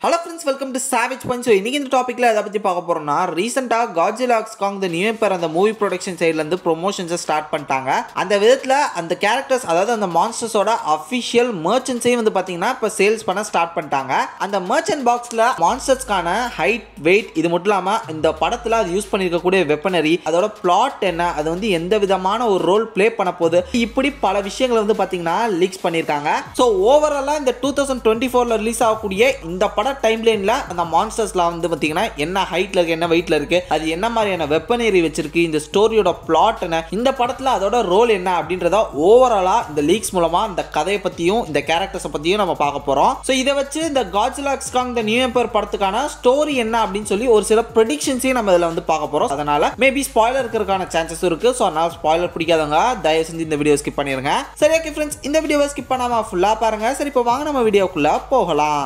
hello friends welcome to savage punch so இன்னைக்கு இந்த டாப்பிக்கில் எதை பற்றி பார்க்க போகிறோம்னா ரீசெண்டாக காஜிலாக்ஸ் காங் த நியூ பேர் அந்த மூவி ப்ரொடக்ஷன் சைட்லேருந்து ப்ரொமோஷன்ஸை ஸ்டார்ட் பண்ணிட்டாங்க அந்த விதத்தில் அந்த கேரக்டர்ஸ் அதாவது அந்த மான்ஸ்டர்ஸோட அஃபிஷியல் மர்ச்சன்ஸையும் வந்து பார்த்தீங்கன்னா இப்போ சேல்ஸ் பண்ண ஸ்டார்ட் பண்ணிட்டாங்க அந்த மர்ச்சன்ட் பாக்ஸில் மான்ஸ்டர்ஸ்க்கான ஹைட் வெயிட் இது மட்டும் இல்லாமல் இந்த படத்தில் அது யூஸ் பண்ணியிருக்கக்கூடிய வெப்பனரி அதோட பிளாட் என்ன அது வந்து எந்த விதமான ஒரு ரோல் ப்ளே பண்ண போகுது இப்படி பல விஷயங்களை வந்து பார்த்தீங்கன்னா லீக்ஸ் பண்ணியிருக்காங்க ஸோ ஓவராலாக இந்த டூ தௌசண்ட் டுவெண்ட்டி ஃபோரில் ரிலீஸ் ஆகக்கூடிய இந்த பட டைம் லைனில் அந்த மான்ஸ்டர்ஸ்லாம் வந்து பார்த்தீங்கன்னா என்ன ஹைட்டில் இருக்கு என்ன வெயிட்டில் இருக்கு அது என்ன மாதிரியான வெப்பனரி வச்சிருக்கு இந்த ஸ்டோரியோட பிளாட் என்ன இந்த படத்தில் அதோட ரோல் என்ன அப்படின்றத ஓவராலாக இந்த லீக்ஸ் மூலமாக இந்த கதையை பற்றியும் இந்த கேரக்டர்ஸை பற்றியும் நம்ம பார்க்க போகிறோம் ஸோ இதை வச்சு இந்த காஜிலாக்ஸ் காங் இந்த நியூ எம்பர் படத்துக்கான ஸ்டோரி என்ன அப்படின்னு சொல்லி ஒரு சில ப்ரெடிக்ஷன்ஸையும் நம்ம இதில் வந்து பார்க்க போகிறோம் அதனால மேபி ஸ்பாய்லர் இருக்கிறதுக்கான சான்சஸ் இருக்கு ஸோ அதனால ஸ்பாய்லர் பிடிக்காதவங்க தயவு செஞ்சு இந்த வீடியோ ஸ்கிப் பண்ணிருங்க சரி ஓகே ஃப்ரெண்ட்ஸ் இந்த வீடியோவை ஸ்கிப் பண்ணாமல் ஃபுல்லாக பாருங்க சரி இப்போ வாங்க நம்ம வீடியோக்குள்ளே போகலாம்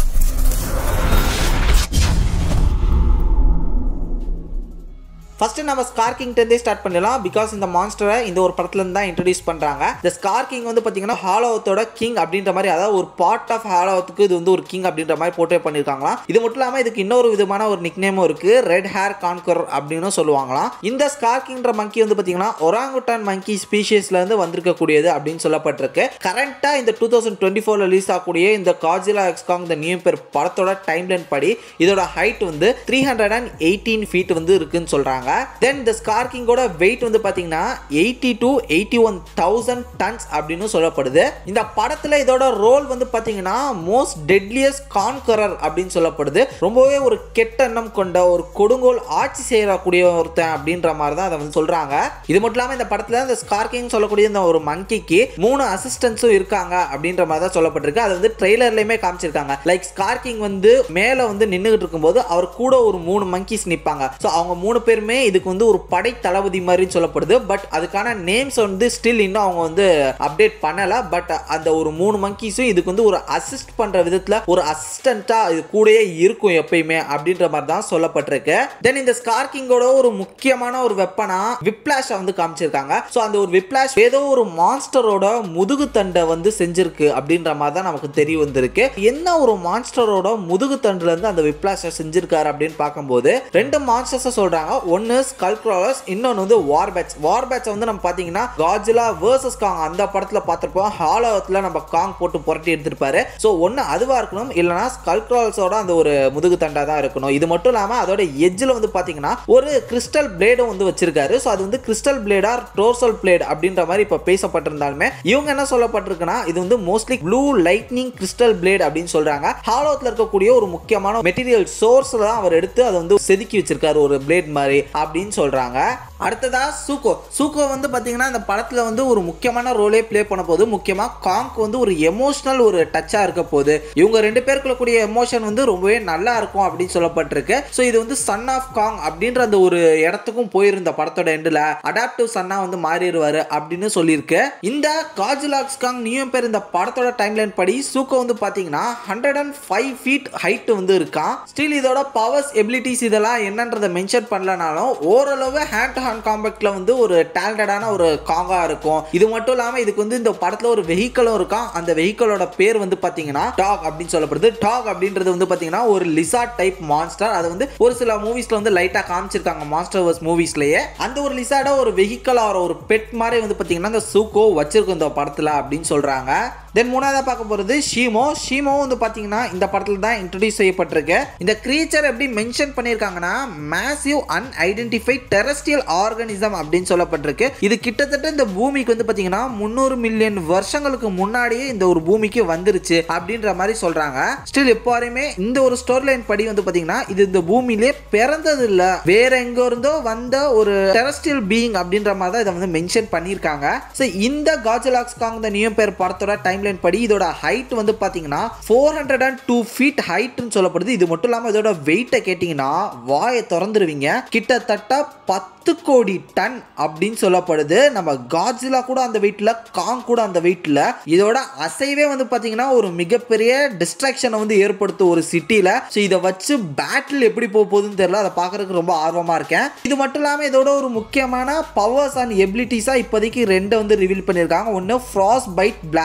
ஃபர்ஸ்ட் நம்ம ஸ்கார் கிங்ட்டே ஸ்டார்ட் பண்ணலாம் பிகாஸ் இந்த மான்ஸ்டரை இந்த ஒரு படத்துல இருந்து தான் இன்ட்ரடியூஸ் பண்றாங்க இந்த ஸ்கார் கிங் வந்து பாத்தீங்கன்னா ஹாலோவத்தோட கிங் அப்படின்ற மாதிரி அதாவது ஒரு பார்ட் ஆஃப் ஹாலோவத்துக்கு இது வந்து ஒரு கிங் அப்படின்ற மாதிரி போட்டே பண்ணிருக்காங்களாம் இது மட்டும் இல்லாம இதுக்கு இன்னொரு விதமான ஒரு நிக்னேமும் இருக்கு ரெட் ஹேர் கான்கர் அப்படின்னு சொல்லுவாங்களாம் இந்த ஸ்கார் கிங்ன்ற மங்கி வந்து பாத்தீங்கன்னா ஒராங்குட்டான் மங்கி ஸ்பீஷியஸ்ல இருந்து வந்திருக்கக்கூடியது அப்படின்னு சொல்லப்பட்டிருக்கு கரண்டா இந்த டூ தௌசண்ட் டுவெண்ட்டி ஃபோர்ல ரிலீஸ் ஆகக்கூடிய இந்த காஜிலா எக்ஸ்காங் இந்த நியூ பேர் படத்தோட டைம் லைன் படி இதோட ஹைட் வந்து three hundred and eighteen feet வந்து இருக்குன்னு சொல்றாங்க தென் இந்த ஸ்கார்கிங்கோட வெயிட் வந்து பார்த்தீங்கன்னா eighty to eighty one thousand tons அப்படின்னு சொல்லப்படுது இந்த படத்தில் இதோட ரோல் வந்து பார்த்தீங்கன்னா மோஸ்ட் டெட்லியஸ்ட் கான்கரர் அப்படின்னு சொல்லப்படுது ரொம்பவே ஒரு கெட்ட எண்ணம் கொண்ட ஒரு கொடுங்கோல் ஆட்சி செய்யக்கூடிய ஒருத்தன் அப்படின்ற மாதிரி தான் அதை வந்து சொல்றாங்க இது மட்டும் இல்லாமல் இந்த படத்தில் இந்த ஸ்கார்கிங் சொல்லக்கூடிய இந்த ஒரு மங்கிக்கு மூணு அசிஸ்டன்ஸும் இருக்காங்க அப்படின்ற மாதிரி தான் சொல்லப்பட்டிருக்கு அது வந்து ட்ரெய்லர்லையுமே காமிச்சிருக்காங்க லைக் ஸ்கார்கிங் வந்து மேலே வந்து நின்றுகிட்டு இருக்கும்போது அவர் கூட ஒரு மூணு மங்கிஸ் நிற்பாங்க ஸோ அவங்க மூணு பேருமே இதுக்கு வந்து ஒரு படை தளபதி மாதிரி சொல்லப்படுது பட் அதுக்கான நேம்ஸ் வந்து ஸ்டில் இன்னும் அவங்க வந்து அப்டேட் பண்ணல பட் அந்த ஒரு மூணு மங்கீஸும் இதுக்கு வந்து ஒரு அசிஸ்ட் பண்ற விதத்துல ஒரு அசிஸ்டண்டா இது கூடயே இருக்கும் எப்பயுமே அப்படின்ற மாதிரி தான் சொல்லப்பட்டிருக்கு தென் இந்த ஸ்கார்கிங்கோட ஒரு முக்கியமான ஒரு வெப்பனா விப்ளாஷ் வந்து காமிச்சிருக்காங்க ஸோ அந்த ஒரு விப்ளாஷ் ஏதோ ஒரு மான்ஸ்டரோட முதுகு தண்டை வந்து செஞ்சிருக்கு அப்படின்ற மாதிரி தான் நமக்கு தெரிய வந்திருக்கு என்ன ஒரு மான்ஸ்டரோட முதுகு தண்டுல இருந்து அந்த விப்ளாஷை செஞ்சிருக்காரு அப்படின்னு பார்க்கும்போது ரெண்டு மான்ஸ்டர்ஸை சொல்றாங்க ஒன்னு ஸ்கல் கிராலர்ஸ் இன்னொன்று வந்து வார் பேட்ச் வார் பேட்ச் வந்து நம்ம பார்த்தீங்கன்னா காஜிலா வேர்சஸ் காங் அந்த படத்தில் பார்த்துருப்போம் ஹாலோத்தில் நம்ம காங் போட்டு புரட்டி எடுத்திருப்பாரு ஸோ ஒன்று அதுவாக இருக்கணும் இல்லைனா ஸ்கல் கிராலர்ஸோட அந்த ஒரு முதுகு தண்டா தான் இருக்கணும் இது மட்டும் இல்லாமல் அதோட எஜ்ஜில் வந்து பார்த்தீங்கன்னா ஒரு கிறிஸ்டல் பிளேடும் வந்து வச்சிருக்காரு ஸோ அது வந்து கிறிஸ்டல் பிளேடா டோர்சல் பிளேட் அப்படின்ற மாதிரி இப்போ பேசப்பட்டிருந்தாலுமே இவங்க என்ன சொல்லப்பட்டிருக்குன்னா இது வந்து mostly blue lightning crystal plate அப்படின்னு சொல்றாங்க ஹாலோத்தில் இருக்கக்கூடிய ஒரு முக்கியமான மெட்டீரியல் சோர்ஸ்ல தான் அவர் எடுத்து அதை வந்து செதுக்கி வச்சிருக்காரு ஒரு பிளேட் மாதிரி அப்படின்னு சொல்றாங்க அடுத்ததா சூக்கோ சூக்கோ வந்து பார்த்தீங்கன்னா இந்த படத்தில் வந்து ஒரு முக்கியமான ரோலே ப்ளே பண்ண போது முக்கியமாக காங்க் வந்து ஒரு எமோஷனல் ஒரு டச்சாக இருக்க போது இவங்க ரெண்டு பேருக்குள்ள கூடிய எமோஷன் வந்து ரொம்பவே நல்லா இருக்கும் அப்படின்னு சொல்லப்பட்டிருக்கு ஸோ இது வந்து சன் ஆஃப் காங் அப்படின்ற அந்த ஒரு இடத்துக்கும் போயிருந்த படத்தோட எண்டில் அடாப்டிவ் சன்னாக வந்து மாறிடுவார் அப்படின்னு சொல்லியிருக்கு இந்த காஜிலாக்ஸ் காங் நியூ பேர் இந்த படத்தோட டைம்லைன் படி சூக்கோ வந்து பார்த்தீங்கன்னா hundred and five feet height வந்து இருக்கான் ஸ்டில் இதோட பவர்ஸ் எபிலிட்டிஸ் இதெல்லாம் என்னன்றதை மென்ஷன் பண்ணலனாலும் ஓரளவு ஹேண்ட் டு ஹேண்ட் காம்பேக்ட்ல வந்து ஒரு டேலண்டடான ஒரு காங்கா இருக்கும் இது மட்டும் இல்லாம இதுக்கு வந்து இந்த படத்துல ஒரு வெஹிக்கலும் இருக்கான் அந்த வெஹிக்கலோட பேர் வந்து பாத்தீங்கன்னா டாக் அப்படின்னு சொல்லப்படுது டாக் அப்படின்றது வந்து பாத்தீங்கன்னா ஒரு லிசார்ட் டைப் மான்ஸ்டர் அது வந்து ஒரு சில மூவிஸ்ல வந்து லைட்டா காமிச்சிருக்காங்க மாஸ்டர் வர்ஸ் மூவிஸ்லயே அந்த ஒரு லிசார்டா ஒரு வெஹிக்கல் ஆர் ஒரு பெட் மாதிரி வந்து பாத்தீங்கன்னா இந்த சூக்கோ வச்சிருக்கும் இந்த படத்துல அப்படின்னு சொல்றாங்க தென் மூணாவதாக பார்க்க போகிறது ஷீமோ ஷீமோ வந்து பார்த்தீங்கன்னா இந்த படத்தில் தான் இன்ட்ரடியூஸ் செய்யப்பட்டிருக்கு இந்த கிரீச்சர் எப்படி மென்ஷன் பண்ணியிருக்காங்கன்னா மேசிவ் அன்ஐடென்டிஃபைட் டெரஸ்டியல் ஆர்கானிசம் அப்படின்னு சொல்லப்பட்டிருக்கு இது கிட்டத்தட்ட இந்த பூமிக்கு வந்து பார்த்தீங்கன்னா முந்நூறு மில்லியன் வருஷங்களுக்கு முன்னாடியே இந்த ஒரு பூமிக்கு வந்துருச்சு அப்படின்ற மாதிரி சொல்றாங்க ஸ்டில் இப்போ வரையுமே இந்த ஒரு ஸ்டோரி லைன் படி வந்து பார்த்தீங்கன்னா இது இந்த பூமியிலே பிறந்தது இல்லை வேற எங்க இருந்தோ வந்த ஒரு டெரஸ்டியல் பீயிங் அப்படின்ற மாதிரி தான் இதை வந்து மென்ஷன் பண்ணியிருக்காங்க ஸோ இந்த காஜலாக்ஸ் காங் த நியூ பேர் படத்தோட டைம் லைன் படி இதோட ஹைட் வந்து பார்த்தீங்கன்னா four hundred and two feet ஹைட்னு சொல்லப்படுது இது மட்டும் இல்லாமல் இதோட வெயிட்டை கேட்டிங்கன்னா வாயை திறந்துருவீங்க கிட்டத்தட்ட பத்து கோடி டன் அப்படின்னு சொல்லப்படுது நம்ம காட்ஸிலா கூட அந்த வெயிட்ல காங் கூட அந்த வெயிட்ல இதோட அசைவே வந்து பாத்தீங்கன்னா ஒரு மிகப்பெரிய டிஸ்ட்ராக்ஷனை வந்து ஏற்படுத்தும் ஒரு சிட்டில ஸோ இதை வச்சு பேட்டில் எப்படி போக போகுதுன்னு தெரியல அதை பார்க்கறதுக்கு ரொம்ப ஆர்வமா இருக்கேன் இது மட்டும் இல்லாமல் இதோட ஒரு முக்கியமான பவர்ஸ் அண்ட் எபிலிட்டிஸா இப்போதைக்கு ரெண்டை வந்து ரிவீல் பண்ணியிருக்காங்க ஒன்று ஃப்ராஸ் பைட் பிளாஸ்ட் இன்னொன்று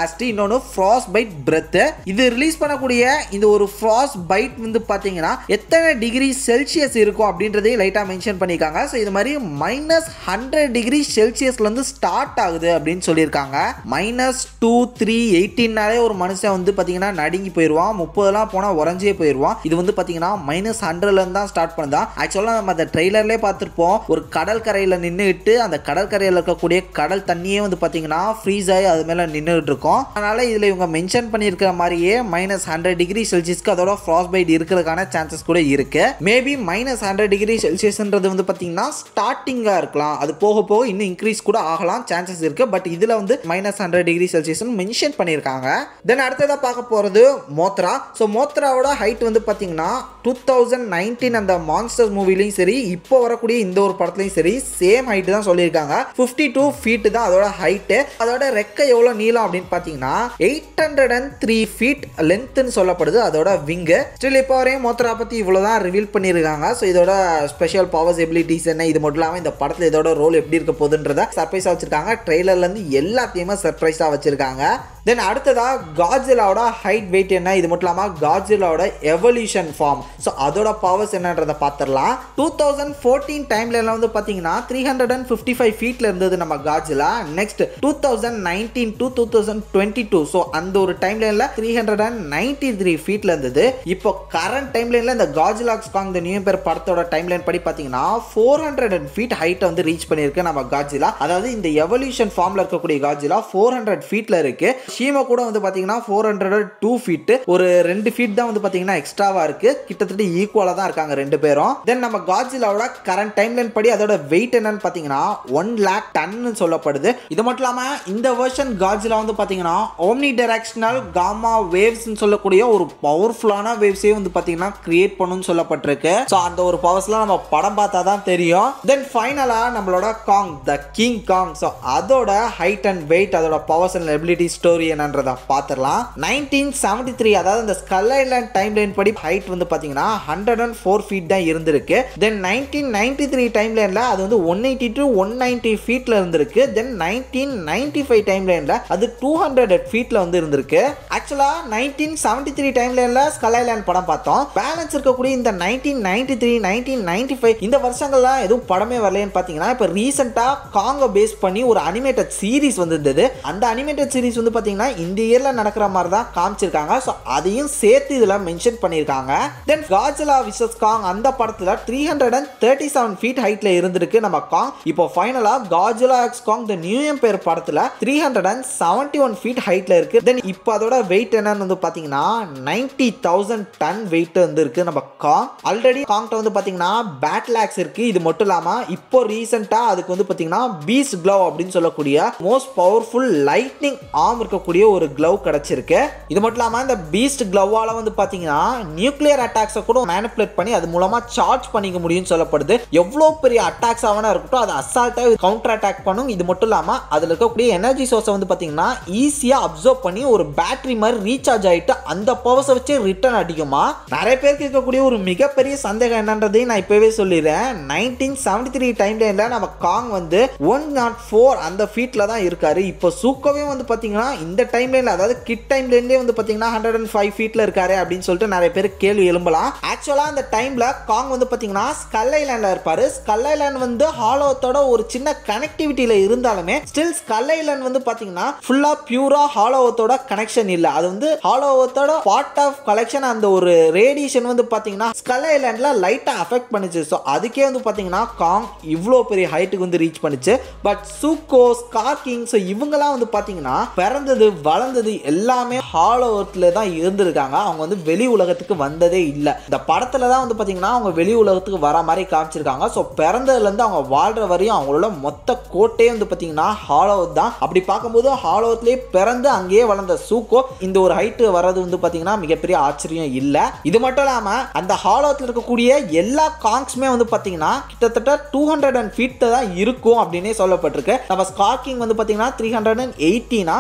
இன்னொன்று ஃப்ராஸ் பைட் பிரெத் இது ரிலீஸ் பண்ணக்கூடிய இந்த ஒரு ஃப்ராஸ் பைட் வந்து பார்த்தீங்கன்னா எத்தனை டிகிரி செல்சியஸ் இருக்கும் அப்படின்றதையும் லைட்டாக மென்ஷன் பண்ணியிருக்காங்க ஸோ இது மாதிரி மைனஸ் ஹண்ட்ரட் டிகிரி செல்சியஸ்லேருந்து ஸ்டார்ட் ஆகுது அப்படின்னு சொல்லியிருக்காங்க மைனஸ் டூ த்ரீ எயிட்டீன்னாலே ஒரு மனுஷன் வந்து பார்த்தீங்கன்னா நடுங்கி போயிடுவான் முப்பதுலாம் போனால் உறைஞ்சே போயிடுவான் இது வந்து பார்த்தீங்கன்னா மைனஸ் ஹண்ட்ரட்லேருந்து தான் ஸ்டார்ட் பண்ணுதா ஆக்சுவலாக நம்ம அந்த ட்ரெய்லர்லேயே பார்த்துருப்போம் ஒரு கடல் கரையில் நின்றுட்டு அந்த கடற்கரையில் இருக்கக்கூடிய கடல் தண்ணியே வந்து பார்த்தீங்கன்னா ஃப்ரீஸ் ஆகி அது மேலே நின்றுட்டு இருக்கும் அதனால இதில் இவங்க மென்ஷன் பண்ணியிருக்கிற மாதிரியே மைனஸ் ஹண்ட்ரட் டிகிரி செல்சியஸ்க்கு அதோட ஃப்ராஸ் பைட் இருக்கிறதுக்கான சான்சஸ் கூட இருக்கு மேபி மைனஸ் ஹண்ட்ரட் டிகிரி செல்சியஸ்ன்றது வந்து பார்த்தீங்கன்னா ஸ்டார்டிங்காக இருக்கலாம் அது போக போக இன்னும் இன்க்ரீஸ் கூட ஆகலாம் சான்சஸ் இருக்கு பட் இதில் வந்து minus hundred degree Celsius mention பண்ணியிருக்காங்க தென் அடுத்ததாக பார்க்க போகிறது மோத்ரா ஸோ மோத்ராவோட ஹைட் வந்து பார்த்தீங்கன்னா டூ தௌசண்ட் நைன்டீன் அந்த மான்ஸ்டர் மூவிலையும் சரி இப்போ வரக்கூடிய இந்த ஒரு படத்துலையும் சரி சேம் ஹைட் தான் சொல்லியிருக்காங்க ஃபிஃப்டி டூ ஃபீட் தான் அதோட ஹைட்டு அதோட ரெக்கை எவ்வளோ நீளம் அப்படின்னு பார்த்தீங்கன்னா eight hundred and three feet லென்த்னு சொல்லப்படுது அதோட விங்கு ஸ்டில் இப்போ வரையும் மோத்ரா பற்றி இவ்வளோ தான் ரிவீல் பண்ணியிருக்காங்க ஸோ இதோட ஸ்பெஷல் பவர்ஸ் எபிலிட்டிஸ் என்ன இது மட்டும் இல்லாமல் இந்த படத்தில் இதோட ரோல் எப்படி இருக்க போகுதுன்றத சர்ப்ரைஸாக வச்சிருக்காங்க ட்ரெய்லர்லேருந்து எல்லாத்தையுமே சர்ப்ரைஸாக வச்சிருக்காங்க தென் அடுத்ததா காஜிலாவோட ஹைட் வெயிட் என்ன இது மட்டும் இல்லாமல் காஜிலாவோட எவல்யூஷன் ஃபார்ம் ஸோ அதோட பவர்ஸ் என்னன்றதை பார்த்துடலாம் டூ தௌசண்ட் ஃபோர்டீன் டைம்ல எல்லாம் வந்து பார்த்தீங்கன்னா three hundred and fifty five ஃபீட்ல இருந்தது நம்ம Godzilla next two thousand nineteen to two thousand twenty two so அந்த ஒரு டைம் லைனில் three hundred and ninety three ஃபீட்ல இருந்தது இப்போ கரண்ட் டைம் லைனில் இந்த காஜிலாக்ஸ் காங் இந்த நியூ பேர் படத்தோட டைம் லைன் படி பார்த்தீங்கன்னா ஃபோர் ஹண்ட்ரட் அண்ட் ஃபீட் ஹைட்டை வந்து ரீச் பண்ணியிருக்கு நம்ம காஜிலா அதாவது இந்த எவல்யூஷன் ஃபார்ம்ல இருக்கக்கூடிய காஜிலா ஃபோர் ஹண்ட்ரட் ஃபீட்ல இருக்கு ஷீமா கூட வந்து பார்த்தீங்கன்னா ஃபோர் ஹண்ட்ரட் டூ ஃபீட் ஒரு ரெண்டு ஃபீட் தான் வந்து பார்த்தீங்கன்னா எக்ஸ்ட்ராவா இருக்கு கிட்டத்தட்ட ஈக்குவலாக தான் இருக்காங்க ரெண்டு பேரும் தென் நம்ம காஜிலாவோட கரண்ட் டைம் லைன் படி அதோட வெயிட் என்னன்னு பார்த்தீங்கன்னா ஒன் லேக் டன்னு சொல்லப்படுது இது மட்டும் இல்லாமல் இந்த வெர்ஷன் காஜிலா வந்து பார்த்தீங்கன்னா ஓம்னி டைரக்ஷனல் காமா வேவ்ஸ்னு சொல்லக்கூடிய ஒரு பவர்ஃபுல்லான வேவ்ஸே வந்து பார்த்தீங்கன்னா கிரியேட் பண்ணுன்னு சொல்லப்பட்டிருக்கு ஸோ அந்த ஒரு பவர்ஸ்லாம் நம்ம படம் பார்த்தா தான் தெரியும் தென் ஃபைனலாக நம்மளோட Kong the King Kong so அதோட ஹைட் அண்ட் வெயிட் அதோட பவர்ஸ் அண்ட் எபிலிட்டி ஸ்டோரி என்னன்றதை பார்த்துடலாம் நைன்டீன் செவன்டி த்ரீ அதாவது இந்த ஸ்கல் ஐலாண்ட் டைம் லைன் படி ஹைட் வந்து பார்த்தீங்கன்னா ஹண்ட்ரட் அண்ட் ஃபோர் ஃபீட் தான் இருந்திருக்கு then nineteen ninety three time லைனில் அது வந்து one eighty to one ninety ஃபீட்டில் இருந்திருக்கு then nineteen ninety five time லைனில் அது டூ ஹண்ட்ரட் ஃபீட்டில் வந்து இருந்திருக்கு ஆக்சுவலாக நைன்டீன் செவன்டி த்ரீ டைம் லைனில் ஸ்கல் ஐலாண்ட் படம் பார்த்தோம் பேலன்ஸ் இருக்கக்கூடிய இந்த nineteen ninety three nineteen ninety five இந்த வருஷங்கள்லாம் எதுவும் படமே வரலைன்னு பார்த்தீங்கன்னா இப்போ ரீசெண்டாக காங்கோ பேஸ் பண்ணி ஒரு அனிமேட்டட் சீரிஸ் வந்திருந்தது அந்த அனிமேட்டட் சீரிஸ் வந்து பார்த்தீங்கன்னா இந்த இயரில் நடக்கிற மாதிரி தான் காமிச்சிருக்காங்க ஸோ அதையும் சேர்த்து இதில் மென்ஷன் பண்ணியிருக்காங்க தென் காஜலா விசஸ் காங் அந்த படத்தில் three hundred and thirty seven feet ஹைட்டில் இருந்திருக்கு நம்ம காங் இப்போ ஃபைனலாக Godzilla x Kong the new empire படத்தில் three hundred and seventy one feet ஹைட்டில் இருக்கு தென் இப்போ அதோட வெயிட் என்னன்னு வந்து பார்த்தீங்கன்னா நைன்டி தௌசண்ட் டன் வெயிட் வந்து இருக்கு நம்ம காங் ஆல்ரெடி காங்ட்ட வந்து பார்த்தீங்கன்னா பேட்லாக்ஸ் இருக்கு இது மட்டும் இல்லாமல் இப்போ ரீசெண்டாக அதுக்கு வந்து பார்த்தீங்கன்னா பீஸ் க்ளவ் அப்படின்னு சொல்லக்கூடிய மோஸ்ட் பவர்ஃபுல் லைட்னிங் ஆர்ம் இருக்கக்கூடிய ஒரு க்ளவ் கிடைச்சிருக்கு இது மட்டும் இல்லாமல் இந்த பீஸ்ட் க்ளவால வந்து பார்த்தீங்கன்னா நியூக்ளியர் அட்டாக்ஸை கூட மேனிப்புலேட் பண்ணி அது மூலமா சார்ஜ் பண்ணிக்க முடியும்னு சொல்லப்படுது எவ்வளோ பெரிய அட்டாக்ஸ் ஆவனா இருக்கட்டும் அது அசால்ட்டாக கவுண்டர் அட்டாக் பண்ணும் இது மட்டும் இல்லாமல் அதில் இருக்கக்கூடிய எனர்ஜி சோர்ஸை வந்து பார்த்தீங்கன்னா ஈஸியாக அப்சர்வ் பண்ணி ஒரு பேட்டரி மாதிரி ரீசார்ஜ் ஆகிட்டு அந்த பவர்ஸை வச்சு ரிட்டர்ன் அடிக்குமா நிறைய பேருக்கு இருக்கக்கூடிய ஒரு மிகப்பெரிய சந்தேகம் என்னன்றதையும் நான் இப்போவே சொல்லிடுறேன் நைன்டீன் செவன்டி த்ரீ டைம் லைனில் நம்ம காங் வந்து ஒன் நாட் ஃபோர் அந்த ஃபீட்டில் தான் இருக்காரு இப்போ சூக்கவே வந்து பார்த்தீங்கன்னா இந்த டைம் லைனில் அதாவது கிட் டைம் லைன்லேயே வந்து பார்த்தீங்கன்னா ஹண்ட்ரட் அண்ட் ஃபைவ் ஃபீட்டில் இருக்காரு அப்படின்னு சொல்லிட்டு நிறைய பேர் கேள்வி எழும்பலாம் ஆக்சுவலாக அந்த டைமில் காங் வந்து பார்த்தீங்கன்னா ஸ்கல் ஐலாண்டில் இருப்பார் ஸ்கல் ஐலாண்ட் வந்து ஹாலோத்தோட ஒரு சின்ன கனெக்டிவிட்டியில் இருந்தாலுமே ஸ்டில் ஸ்கல் ஐலாண்ட் வந்து பார்த்தீங்கன்னா ஃபுல்லாக பியூராக ஹாலோவத்தோட கனெக்ஷன் இல்லை அது வந்து ஹாலோவத்தோட பார்ட் ஆஃப் கலெக்ஷன் அந்த ஒரு ரேடியேஷன் வந்து பார்த்தீங்கன்னா ஸ்கல் ஐலாண்டில் லைட்டாக அஃபெக்ட் பண்ணுச்சு ஸோ அதுக்கே வந்து பார்த்தீங்கன்னா காங் இவ்வளோ பெரிய ஹைட்டுக்கு வந்து ரீச் பண்ணுச்சு பட் சூக்கோ ஸ்கார்கிங் ஸோ இவங்கெல்லாம் வந்து பார்த்தீங்கன்னா பிறந்தது வளர்ந்தது எல்லாமே ஹாலோவத்தில் தான் இருந்திருக்காங்க அவங்க வந்து வெளி உலகத்துக்கு வந்ததே இல்லை இந்த படத்தில் தான் வந்து பார்த்தீங்கன்னா அவங்க வெளி உலகத்துக்கு வர மாதிரி காமிச்சிருக்காங்க ஸோ பிறந்ததுலேருந்து அவங்க வாழ்கிற வரையும் அவங்களோட மொத்த கோட்டையே வந்து பார்த்தீங்கன்னா ஹாலோவத் தான் அப்படி பார்க்கும்போது ஹாலோவத்லேயே பிறந்து அங்கேயே வளர்ந்த சூக்கோ இந்த ஒரு ஹைட்டு வர்றது வந்து பார்த்தீங்கன்னா மிகப்பெரிய ஆச்சரியம் இல்லை இது மட்டும் இல்லாமல் அந்த ஹாலோவத்தில் இருக்கக்கூடிய எல்லா காங்ஸுமே வந்து பார்த்தீங்கன்னா கிட்டத்தட்ட டூ ஹண்ட்ரட் அண்ட் ஃபீட் தான் இருக்கும் அப்படின்னே சொல்லப்பட்டிருக்கு நம்ம ஸ்கார்கிங் வந்து பார்த்தீங்கன்னா த்ரீ ஹண்ட்ரட் அண்ட் எயிட்டினா கூட இருக்கக்கூடிய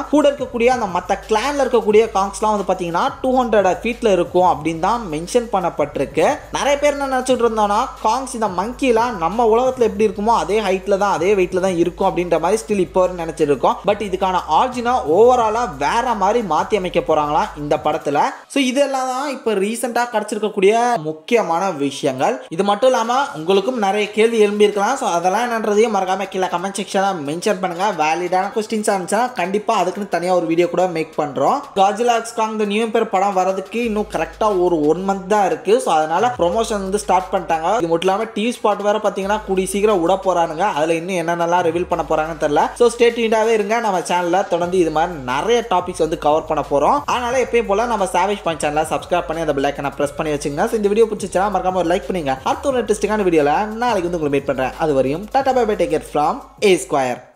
இருக்கக்கூடிய அந்த மற்ற கிளான்ல இருக்கக்கூடிய காங்ஸ்லாம் வந்து பார்த்தீங்கன்னா டூ ஹண்ட்ரட் ஃபீட்ல இருக்கும் அப்படின்னு தான் மென்ஷன் பண்ணப்பட்டிருக்கு நிறைய பேர் என்ன நினச்சிட்டு இருந்தோம்னா காங்ஸ் இந்த மங்கிலாம் நம்ம உலகத்தில் எப்படி இருக்குமோ அதே ஹைட்ல தான் அதே வெயிட்ல தான் இருக்கும் அப்படின்ற மாதிரி ஸ்டில் இப்போ வரை நினைச்சிட்டு இருக்கோம் பட் இதுக்கான ஆர்ஜினா ஓவராலா வேற மாதிரி மாத்தி அமைக்க போறாங்களாம் இந்த படத்துல ஸோ இதெல்லாம் தான் இப்போ ரீசெண்டாக கிடைச்சிருக்கக்கூடிய முக்கியமான விஷயங்கள் இது மட்டும் இல்லாம உங்களுக்கும் நிறைய கேள்வி எழும்பி இருக்கலாம் ஸோ அதெல்லாம் என்னன்றதையும் மறக்காம கீழே கமெண்ட் செக்ஷனில் மென்ஷன் பண்ணுங்க வேலிடான கொஸ்டின்ஸ் இருந்துச்சுன்னா கண்டிப்பா அதுக்குன்னு தனியாக ஒரு வீடியோ கூட மேக் பண்றோம் காஜிலா எக்ஸ்காங் த நியூ பேர் படம் வரதுக்கு இன்னும் கரெக்டாக ஒரு ஒன் மந்த் தான் இருக்கு ஸோ அதனால ப்ரொமோஷன் வந்து ஸ்டார்ட் பண்ணிட்டாங்க இது மட்டும் இல்லாமல் டிவி ஸ்பாட் வேற பார்த்தீங்கன்னா கூடி சீக்கிரம் விட போறானுங்க அதில் இன்னும் என்னென்னலாம் ரிவீல் பண்ண போறாங்கன்னு தெரியல ஸோ ஸ்டேட்யூண்டாகவே இருங்க நம்ம சேனலில் தொடர்ந்து இது மாதிரி நிறைய டாபிக்ஸ் வந்து கவர் பண்ண போகிறோம் அதனால எப்பயும் போல நம்ம சாவேஜ் பாயிண்ட் சேனலை சப்ஸ்கிரைப் பண்ணி அந்த பிள்ளைக்கனை ப்ரெஸ் பண்ணி வச்சுங்க ஸோ இந்த வீடியோ பிடிச்சிச்சா மறக்காம ஒரு லைக் பண்ணுங்க அடுத்த ஒரு இன்ட்ரெஸ்டிங்கான வீடியோவில் நாளைக்கு வந்து உங்களை மீட் பண்ணுறேன் அது வரையும் tata bye bye take care from A square